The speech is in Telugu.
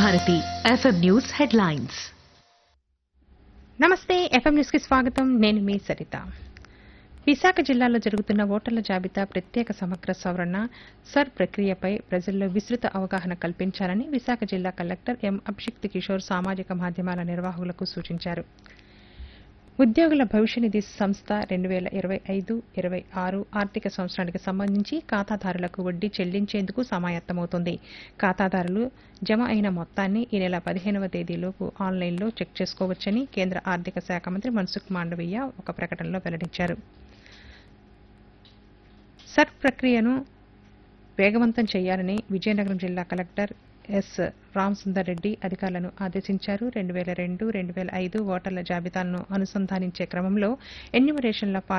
భారతి ఎఫ్ఎం న్యూస్ హెడ్లైన్స్ నమస్తే ఎఫ్ఎం న్యూస్ కి స్వాగతం నేను మీ సరిత విశాఖ జిల్లాలో జరుగుతున్న ఓటర్ల జాబితా ప్రత్యేక సమగ్ర సవరణ సర్ ప్రక్రియపై ప్రజల్లో విస్తృత అవగాహన కల్పించాలని విశాఖ జిల్లా కలెక్టర్ ఎం అభిషిక్త్ కిషోర్ సామాజిక మాధ్యమాల నిర్వాహకులకు సూచించారు ఉద్యోగుల భవిష్య నిధి సంస్థ రెండు వేల ఇరవై ఐదు ఇరవై ఆరు ఆర్థిక సంవత్సరానికి సంబంధించి ఖాతాదారులకు వడ్డీ చెల్లించేందుకు సమాయత్తమవుతుంది ఖాతాదారులు జమ అయిన మొత్తాన్ని ఈ నెల పదిహేనవ తేదీలోపు ఆన్లైన్లో చెక్ చేసుకోవచ్చని కేంద్ర ఆర్థిక శాఖ మంత్రి మన్సుఖ్ మాండవీయ ఒక ప్రకటనలో వెల్లడించారు సర్ ప్రక్రియను వేగవంతం చేయాలని విజయనగరం జిల్లా కలెక్టర్ ఎస్ రామసుందర్ రెడ్డి అధికారులను ఆదేశించారు రెండు వేల రెండు రెండు వేల ఐదు ఓటర్ల జాబితాలను అనుసంధానించే క్రమంలో ఎన్యూమరేషన్ల